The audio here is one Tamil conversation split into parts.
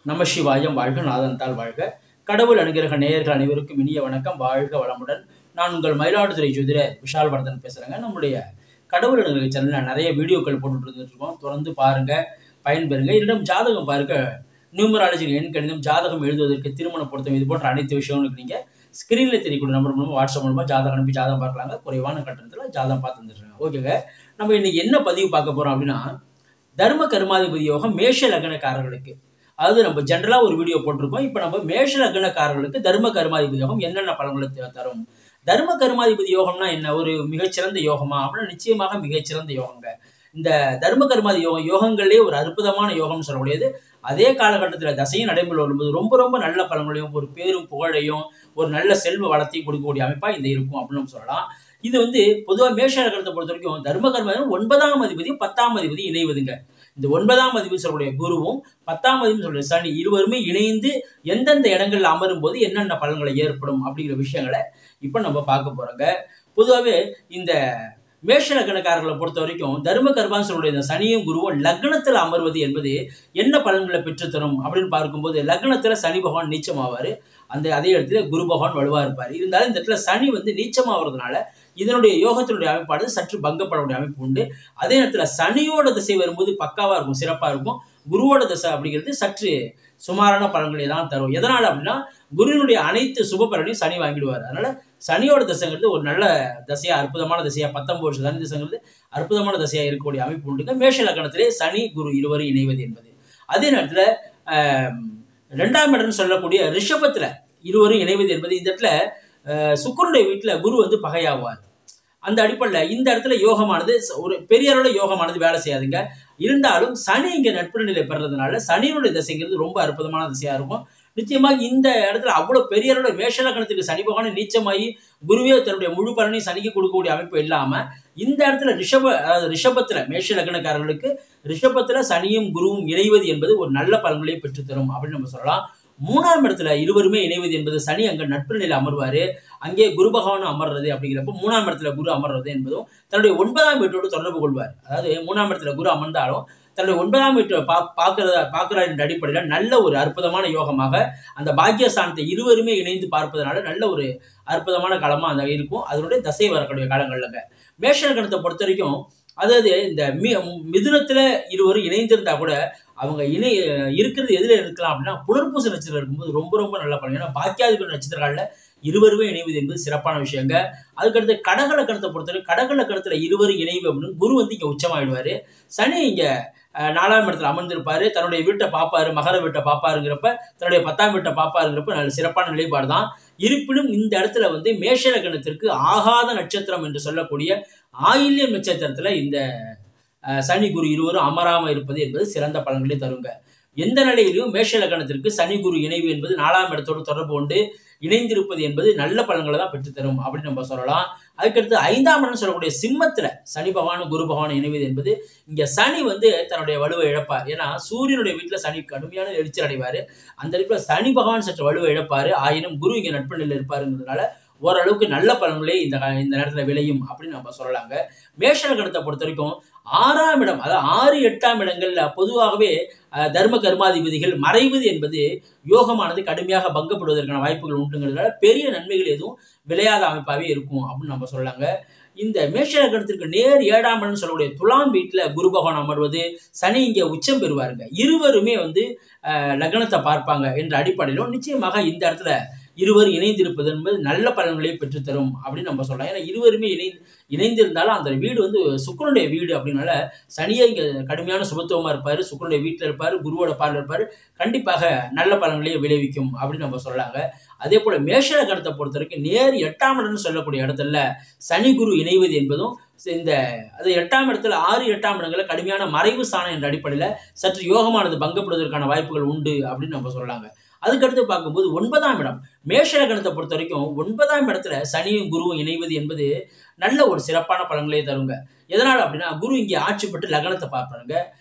நம சிவாயம் வாழ்க நாதந்தால் வாழ்க கடவுள் அனுகிரக நேயர்கள் அனைவருக்கும் இனிய வணக்கம் வாழ்க வளமுடன் நான் உங்கள் மயிலாடுதுறை ஜோதிட விஷால் வர்தன் பேசுகிறேங்க நம்முடைய கடவுள் அனுகிரக சேனலில் நிறைய வீடியோக்கள் போட்டுட்டு இருந்துட்டு இருக்கோம் தொடர்ந்து பாருங்க பயன்பெறுங்க என்னிடம் ஜாதகம் பாருங்க நியூமராலஜி எண் கணிதம் ஜாதகம் எழுதுவதற்கு திருமண பொருத்தம் இது போன்ற அனைத்து விஷயங்களுக்கு நீங்கள் ஸ்க்ரீனில் தெரியக்கூடிய நம்பர் மூலமாக வாட்ஸ்அப் மூலமாக ஜாதகம் அனுப்பி ஜாதகம் பார்க்கலாங்க குறைவான கட்டணத்தில் ஜாதகம் பார்த்து வந்துருக்காங்க ஓகேங்க நம்ம இன்னைக்கு என்ன பதிவு பார்க்க போகிறோம் அப்படின்னா தர்ம கர்மாதிபதி யோகம் மேஷ லக்னக்காரர்களுக்கு அதாவது நம்ம ஜென்ரலாக ஒரு வீடியோ போட்டிருக்கோம் இப்போ நம்ம மேஷ லக்னக்காரர்களுக்கு தர்ம கர்மாதிபதி யோகம் என்னென்ன பலன்களை த- தரும் தர்ம கர்மாதிபதி யோகம்னா என்ன ஒரு மிகச்சிறந்த யோகமா அப்படின்னா நிச்சயமாக மிகச்சிறந்த யோகங்க இந்த தர்ம கர்மாதி யோகம் யோகங்களே ஒரு அற்புதமான யோகம்னு சொல்லக்கூடியது அதே காலகட்டத்தில் தசையும் நடைமுறை வரும்போது ரொம்ப ரொம்ப நல்ல பலன்களையும் ஒரு பேரும் புகழையும் ஒரு நல்ல செல்வ வளத்தையும் கொடுக்கக்கூடிய அமைப்பாக இந்த இருக்கும் அப்படின்னு நம்ம சொல்லலாம் இது வந்து பொதுவாக மேஷ லக்னத்தை பொறுத்த வரைக்கும் தர்ம கர்மம் ஒன்பதாம் அதிபதியும் பத்தாம் அதிபதி இணைவதுங்க இந்த ஒன்பதாம் அதிபதி சொல்லக்கூடிய குருவும் பத்தாம் அதிபதி சொல்லக்கூடிய சனி இருவருமே இணைந்து எந்தெந்த இடங்கள்ல அமரும் போது என்னென்ன பலன்களை ஏற்படும் அப்படிங்கிற விஷயங்களை இப்போ நம்ம பார்க்க போறோங்க பொதுவாகவே இந்த மேஷ லக்னக்காரர்களை பொறுத்த வரைக்கும் தர்ம கர்மான்னு சொல்லக்கூடிய இந்த சனியும் குருவும் லக்னத்தில் அமர்வது என்பது என்ன பலன்களை பெற்றுத்தரும் அப்படின்னு பார்க்கும்போது லக்னத்துல சனி பகவான் நீச்சமாவார் அந்த அதே இடத்துல குரு பகவான் வலுவா இருப்பார் இருந்தாலும் இந்த இடத்துல சனி வந்து நீச்சமாகிறதுனால இதனுடைய யோகத்தினுடைய அமைப்பானது சற்று பங்கப்படக்கூடிய அமைப்பு உண்டு அதே நேரத்துல சனியோட திசை வரும்போது பக்காவா இருக்கும் சிறப்பா இருக்கும் குருவோட திசை அப்படிங்கிறது சற்று சுமாரான பலன்களை தான் தரும் எதனால அப்படின்னா குருவினுடைய அனைத்து சுப பலனையும் சனி வாங்கிடுவார் அதனால சனியோட திசைங்கிறது ஒரு நல்ல திசையா அற்புதமான திசையா பத்தொன்பது வருஷம் சனி திசைங்கிறது அற்புதமான திசையா இருக்கக்கூடிய அமைப்பு உண்டுங்க மேஷ லக்கணத்திலே சனி குரு இருவரும் இணைவது என்பது அதே நேரத்துல ஆஹ், ரெண்டாம் இடம்னு சொல்லக்கூடிய ரிஷபத்துல இருவரும் இணைவது என்பது இந்த இடத்துல ஆஹ், சுக்கிரனுடைய வீட்டுல குரு வந்து பகையாவார் அந்த அடிப்படையில் இந்த இடத்துல யோகமானது ச- ஒரு பெரிய அளவுல யோகமானது வேலை செய்யாதுங்க இருந்தாலும் சனி இங்க நட்பு நிலை பெறதுனால சனியினுடைய திசைங்கிறது ரொம்ப அற்புதமான திசையா இருக்கும் நிச்சயமாக இந்த இடத்துல அவ்வளவு பெரிய அளவுல மேஷலக்கணத்துக்கு சனி பகவான் நீச்சமாகி குருவே தன்னுடைய முழு பலனையும் சனிக்கு கொடுக்கக்கூடிய அமைப்பு இல்லாம இந்த இடத்துல ரிஷப அதாவது ரிஷபத்துல மேஷ லக்னக்காரர்களுக்கு ரிஷபத்துல சனியும் குருவும் இணைவது என்பது ஒரு நல்ல பலன்களை பெற்றுத்தரும் அப்படின்னு நம்ம சொல்லலாம் மூணாம் இடத்துல இருவருமே இணைவது என்பது சனி அங்க நட்பு நிலையில் அமர்வாரு அங்கே குரு பகவானும் அமர்றது அப்படிங்கிறப்ப மூணாம் இடத்துல குரு அமர்றது என்பதும் தன்னுடைய ஒன்பதாம் வீட்டோடு தொடர்பு கொள்வார் அதாவது மூணாம் இடத்துல குரு அமர்ந்தாலும் தன்னுடைய ஒன்பதாம் வீட்டை பா பார்க்கறத பார்க்குற என்ற அடிப்படையில் நல்ல ஒரு அற்புதமான யோகமாக அந்த பாக்கியஸ்தானத்தை இருவருமே இணைந்து பார்ப்பதனால நல்ல ஒரு அற்புதமான காலமாக அந்த இருக்கும் அதனுடைய தசை வரக்கூடிய காலங்கள்லங்க மேஷ லக்னத்தை பொறுத்த வரைக்கும் அதாவது இந்த மி மிதுனத்துல இருவரும் இணைந்திருந்தா கூட அவங்க இணை இருக்கிறது எதுல இருக்கலாம் அப்படின்னா புனர்பூச நட்சத்திரம் இருக்கும்போது ரொம்ப ரொம்ப நல்ல பலன் ஏன்னா பாக்கியாதிபதி நட்சத்திரங்கள்ல இருவருமே இணைவது என்பது சிறப்பான விஷயங்க அதுக்கடுத்து கடக லக்கணத்தை பொறுத்தவரை கடக லக்கணத்துல இருவரும் இணைவு அப்படின்னு குரு வந்து இங்க உச்சமாயிடுவாரு சனி இங்க அஹ், நாலாம் இடத்துல அமர்ந்திருப்பாரு தன்னுடைய வீட்டை பார்ப்பாரு மகர வீட்டை பார்ப்பாருங்கிறப்ப தன்னுடைய பத்தாம் வீட்டை பார்ப்பாருங்கிறப்ப நல்ல சிறப்பான நிலைப்பாடு தான் இருப்பினும் இந்த இடத்துல வந்து மேஷ லக்னத்திற்கு ஆகாத நட்சத்திரம் என்று சொல்லக்கூடிய ஆயில்யம் நட்சத்திரத்துல இந்த அஹ், சனி குரு இருவரும் அமராம இருப்பது என்பது சிறந்த பலன்களை தருங்க எந்த நிலையிலும் மேஷ லக்னத்திற்கு சனி குரு இணைவு என்பது நாலாம் இடத்தோடு தொடர்பு கொண்டு இணைந்திருப்பது என்பது நல்ல பலன்களை தான் பெற்றுத்தரும் அப்படின்னு நம்ம சொல்லலாம் அதுக்கடுத்து ஐந்தாம் இடம் சொல்லக்கூடிய சிம்மத்துல சனி பகவான் குரு பகவான் இணைவது என்பது இங்க சனி வந்து தன்னுடைய வலுவை இழப்பார் ஏன்னா சூரியனுடைய வீட்டுல சனி கடுமையான எரிச்சல் அடைவாரு அந்த இடத்துல சனி பகவான் சற்று வலுவை இழப்பாரு ஆயினும் குரு இங்க நட்பு நிலையில் இருப்பாருங்கிறதுனால ஓரளவுக்கு நல்ல பலன்களே இந்த கா- இந்த நேரத்துல விளையும் அப்படின்னு நம்ம சொல்லலாங்க மேஷ லக்னத்தை பொறுத்த வரைக்கும் ஆறாம் இடம் அதாவது ஆறு எட்டாம் இடங்கள்ல பொதுவாகவே அஹ், தர்ம கர்மாதிபதிகள் மறைவது என்பது யோகமானது கடுமையாக பங்கப்படுவதற்கான வாய்ப்புகள் உண்டுங்கிறதுனால பெரிய நன்மைகள் எதுவும் விளையாத அமைப்பாகவே இருக்கும் அப்படின்னு நம்ம சொல்லலாங்க இந்த மேஷ லக்னத்திற்கு நேர் ஏழாம் இடம் சொல்லக்கூடிய துலாம் வீட்டுல குரு பகவான் அமர்வது சனி இங்க உச்சம் பெறுவாருங்க இருவருமே வந்து அஹ், லக்னத்தை பார்ப்பாங்க என்ற அடிப்படையிலும் நிச்சயமாக இந்த இடத்துல இருவர் இணைந்திருப்பது என்பது நல்ல பலன்களை பெற்றுத்தரும் அப்படின்னு நம்ம சொல்லலாம் ஏன்னா இருவருமே இணைந்து இணைந்திருந்தாலும் அந்த வீடு வந்து சுக்கிரனுடைய வீடு அப்படின்னால சனியே இங்க கடுமையான சுபத்துவமா இருப்பாரு சுக்கிரனுடைய வீட்டில் இருப்பாரு குருவோட பார்வை இருப்பாரு கண்டிப்பாக நல்ல பலன்களையும் விளைவிக்கும் அப்படின்னு நம்ம சொல்லலாங்க அதே போல மேஷ லக்னத்தை பொறுத்த வரைக்கும் நேர் எட்டாம் இடம்னு சொல்லக்கூடிய இடத்துல சனி குரு இணைவது என்பதும் இந்த அது எட்டாம் இடத்துல ஆறு எட்டாம் இடங்கள்ல கடுமையான மறைவு ஸ்தானம் என்ற அடிப்படையில் சற்று யோகமானது பங்கப்படுவதற்கான வாய்ப்புகள் உண்டு அப்படின்னு நம்ம சொல்லலாங்க அதுக்கடுத்து பார்க்கும்போது ஒன்பதாம் இடம் மேஷ லக்னத்தை பொறுத்த வரைக்கும் ஒன்பதாம் இடத்துல சனியும் குருவும் இணைவது என்பது நல்ல ஒரு சிறப்பான பலன்களே தருங்க எதனால் அப்படின்னா குரு இங்கே ஆட்சி பெற்று லக்னத்தை பார்ப்பாருங்க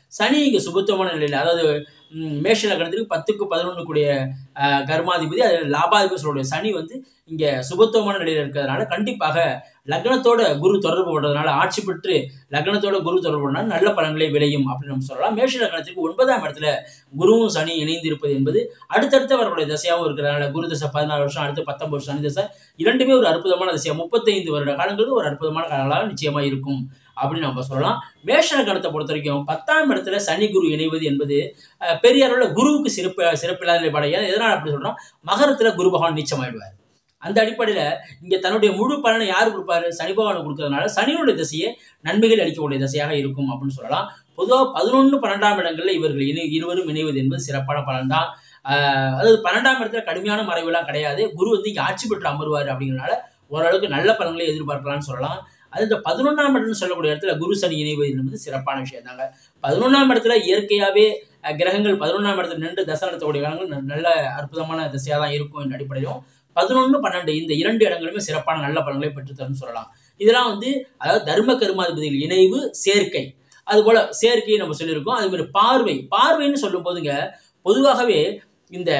சனி இங்கே சுபத்துவமான நிலையில் அதாவது ம், மேஷ லக்னத்திற்கு பத்துக்கு பதினொன்று கூடிய அஹ், கர்மாதிபதி அது லாபாதிபதி சொல்லக்கூடிய சனி வந்து இங்கே சுபத்துவமான நிலையில் இருக்கிறதுனால கண்டிப்பாக லக்னத்தோட குரு தொடர்பு படுறதுனால ஆட்சி பெற்று லக்னத்தோட குரு தொடர்பு படுறதுனால நல்ல பலன்களை விளையும் அப்படின்னு நம்ம சொல்லலாம் மேஷ லக்னத்திற்கு ஒன்பதாம் இடத்துல குருவும் சனி இணைந்து இருப்பது என்பது அடுத்தடுத்து வரக்கூடிய தசையாகவும் இருக்கிறதுனால குரு தசை பதினாறு வருஷம் அடுத்து பத்தொன்பது வருஷம் சனி தசை இரண்டுமே ஒரு அற்புதமான தசையா முப்பத்தைந்து வருட காலங்கிறது ஒரு அற்புதமான காலங்களாக நிச்சயமா இருக்கும் அப்படின்னு நம்ம சொல்லலாம் மேஷ லக்னத்தை பொறுத்த வரைக்கும் பத்தாம் இடத்துல சனி குரு இணைவது என்பது அஹ், பெரிய அளவில் குருவுக்கு சிறப்பு சிறப்பில்லாத நிலைப்பாடு ஏன் எதனால் அப்படி சொல்றோம் மகரத்துல குரு பகவான் நீச்சமாயிடுவார் அந்த அடிப்படையில் இங்கே தன்னுடைய முழு பலனை யார் கொடுப்பாரு சனி பகவான் கொடுக்கறதுனால சனியோட திசையே நன்மைகள் அளிக்கக்கூடிய திசையாக இருக்கும் அப்படின்னு சொல்லலாம் பொதுவாக பதினொன்று பன்னெண்டாம் இடங்களில் இவர்கள் இணை இருவரும் இணைவது என்பது சிறப்பான பலன் தான் அதாவது பன்னெண்டாம் இடத்துல கடுமையான மறைவுலாம் கிடையாது குரு வந்து இங்கே ஆட்சி பெற்று அமருவார் அப்படிங்கிறனால ஓரளவுக்கு நல்ல பலன்களை எதிர்பார்க்கலாம்னு சொல்லலாம் அது இந்த பதினொன்றாம் இடம்னு சொல்லக்கூடிய இடத்துல குரு சனி இணைவது என்பது சிறப்பான விஷயம் தாங்க பதினொன்றாம் இடத்துல இயற்கையாகவே அஹ், கிரகங்கள் பதினொன்றாம் இடத்துல நின்று தசை நடத்தக்கூடிய காலங்கள் ந- நல்ல அற்புதமான திசையாக தான் இருக்கும் என்ற அடிப்படையிலும் பதினொன்று பன்னெண்டு இந்த இரண்டு இடங்களுமே சிறப்பான நல்ல பலன்களை பெற்றுத்தரும்னு சொல்லலாம் இதெல்லாம் வந்து அதாவது தர்ம கருமாதிபதிகள் இணைவு சேர்க்கை அது போல சேர்க்கையை நம்ம சொல்லியிருக்கோம் அது மாதிரி பார்வை பார்வைன்னு சொல்லும் போதுங்க பொதுவாகவே இந்த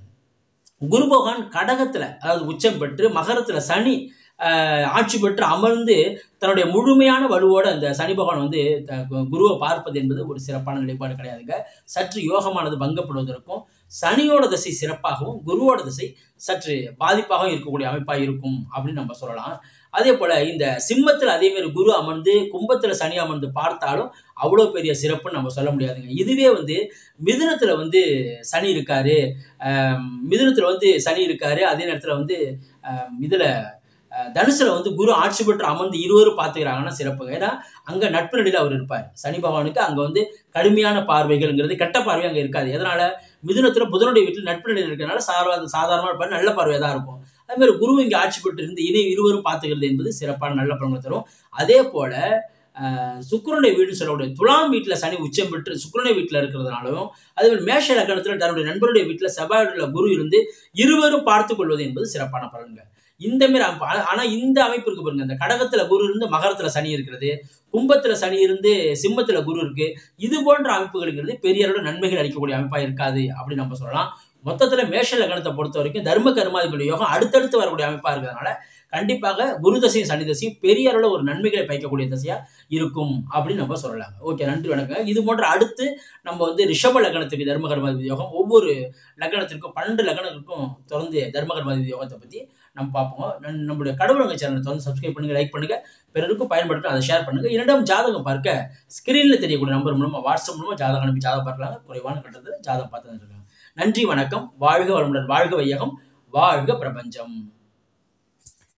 குரு பகவான் கடகத்துல அதாவது உச்சம் பெற்று மகரத்துல சனி ஆஹ், ஆட்சி பெற்று அமர்ந்து தன்னுடைய முழுமையான வலுவோட அந்த சனி பகவான் வந்து த- குருவை பார்ப்பது என்பது ஒரு சிறப்பான நிலைப்பாடு கிடையாதுங்க சற்று யோகமானது பங்கப்படுவதற்கும் சனியோட திசை சிறப்பாகவும் குருவோட திசை சற்று பாதிப்பாகவும் இருக்கக்கூடிய அமைப்பாக இருக்கும் அப்படின்னு நம்ம சொல்லலாம் அதே போல இந்த சிம்மத்தில் அதே மாதிரி குரு அமர்ந்து கும்பத்துல சனி அமர்ந்து பார்த்தாலும் அவ்வளோ பெரிய சிறப்புன்னு நம்ம சொல்ல முடியாதுங்க இதுவே வந்து மிதுனத்துல வந்து சனி இருக்காரு ஆஹ் மிதுனத்துல வந்து சனி இருக்காரு அதே நேரத்துல வந்து ஆஹ் இதுல ஆஹ் தனுசுல வந்து குரு ஆட்சி பெற்று அமர்ந்து இருவரும் பார்த்துக்கிறாங்கன்னா சிறப்புங்க ஏன்னா அங்க நட்பு நிலையில அவர் இருப்பார் சனி பகவானுக்கு அங்க வந்து கடுமையான பார்வைகள்ங்கிறது கெட்ட பார்வை அங்க இருக்காது எதனால மிதுனத்துல புதனுடைய வீட்டில் நட்பு நிலையில் இருக்கிறனால சாதாரண சாதாரணமான இருப்பார் நல்ல பார்வை தான் இருக்கும் அதே மாதிரி குரு இங்கே ஆட்சி பெற்று இருந்து இனி இருவரும் பார்த்துக்கிறது என்பது சிறப்பான நல்ல பலன்களை தரும் அதே போல ஆஹ், சுக்கிரனுடைய வீடுன்னு சொல்லக்கூடிய துலாம் வீட்டில் சனி உச்சம் பெற்று சுக்கிரனுடைய வீட்டில் இருக்கிறதுனாலும் அதே மாதிரி மேஷ லக்கணத்தில் தன்னுடைய நண்பருடைய வீட்டில் செவ்வாயுடைய குரு இருந்து இருவரும் பார்த்து கொள்வது என்பது சிறப்பான பலன்கள் இந்த மாதிரி அமைப்பு ஆனா- ஆனா இந்த அமைப்பு இருக்கு பாருங்க இந்த கடகத்துல குரு இருந்து மகரத்துல சனி இருக்கிறது கும்பத்துல சனி இருந்து சிம்மத்துல குரு இருக்கு இது போன்ற அமைப்புகளுங்கிறது பெரிய அளவு நன்மைகள் அளிக்கக்கூடிய அமைப்பா இருக்காது அப்படின்னு நம்ம சொல்லலாம் மொத்தத்துல மேஷ லக்னத்தை பொறுத்த வரைக்கும் தர்ம கர்மாதிபதி யோகம் அடுத்தடுத்து வரக்கூடிய அமைப்பா இருக்கிறதுனால கண்டிப்பாக குரு தசையும் சனி தசையும் பெரிய அளவுல ஒரு நன்மைகளை பயக்கக்கூடிய தசையா இருக்கும் அப்படின்னு நம்ம சொல்லலாம் ஓகே நன்றி வணக்கம் இது போன்ற அடுத்து நம்ம வந்து ரிஷப லக்னத்துக்கு தர்ம கர்மாதிபதி யோகம் ஒவ்வொரு லக்னத்திற்கும் பன்னெண்டு லக்னத்திற்கும் தொடர்ந்து தர்ம கர்மாதிபதி யோகத்தை பத்தி நம்ம பார்ப்போம் நன்- நம்மளுடைய கடவுளங்க சேனலை தொடர்ந்து சப்ஸ்கிரைப் பண்ணுங்க லைக் பண்ணுங்க பிறருக்கும் பயன்படுத்த அதை ஷேர் பண்ணுங்க இரண்டாம் ஜாதகம் பார்க்க ஸ்கிரீன்ல தெரியக்கூடிய நம்பர் மூலமா வாட்ஸ்அப் மூலமா ஜாதகம் அனுப்பி ஜாதகம் பார்க்கலாங்க குறைவான கட்டத்தில் ஜாதகம் பார்த்து இருக்காங்க நன்றி வணக்கம் வாழ்க வளமுடன் வாழ்க வையகம் வாழ்க பிரபஞ்சம்